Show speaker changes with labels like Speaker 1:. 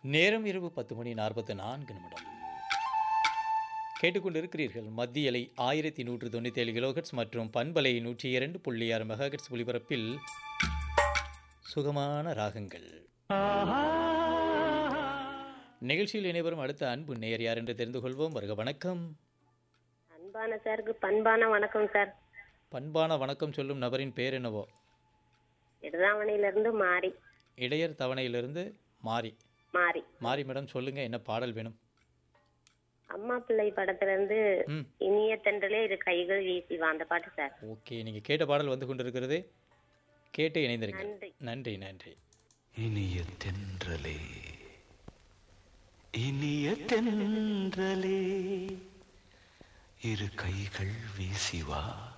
Speaker 1: நேரம் இரவு பத்து மணி நாற்பத்து நான்கு நிமிடம் கேட்டுக்கொண்டிருக்கிறீர்கள் மத்திய அலை ஆயிரத்தி நூற்று தொண்ணூற்றி ஏழு கிலோஹெட்ஸ் மற்றும் பண்பலை நூற்றி இரண்டு புள்ளி ஆறு மெகாஹெட்ஸ் ஒலிபரப்பில் சுகமான ராகங்கள் நிகழ்ச்சியில் இணைவரும் அடுத்த அன்பு நேயர் யார் என்று தெரிந்து கொள்வோம் வருக வணக்கம்
Speaker 2: அன்பான சாருக்கு பண்பான வணக்கம் சார்
Speaker 1: பண்பான வணக்கம் சொல்லும் நபரின் பேர் என்னவோ
Speaker 2: இடதாவணையிலிருந்து மாறி
Speaker 1: இடையர் தவணையிலிருந்து மாறி
Speaker 2: மாறி
Speaker 1: மாறி மேடம் சொல்லுங்க என்ன பாடல் வேணும்
Speaker 2: அம்மா பிள்ளை படத்துல இருந்து
Speaker 1: ம்
Speaker 2: இனிய தென்றலே இரு கைகள் வீசி வா அந்த பாட்டு சார்
Speaker 1: ஓகே நீங்கள் கேட்ட பாடல் வந்து கொண்டிருக்கிறது கேட்டு இணைந்திருங்கள்
Speaker 2: நன்றி.
Speaker 1: நன்றி நன்றி
Speaker 3: இனிய தென்றலே இனிய தென்றலே இரு கைகள் வீசி வா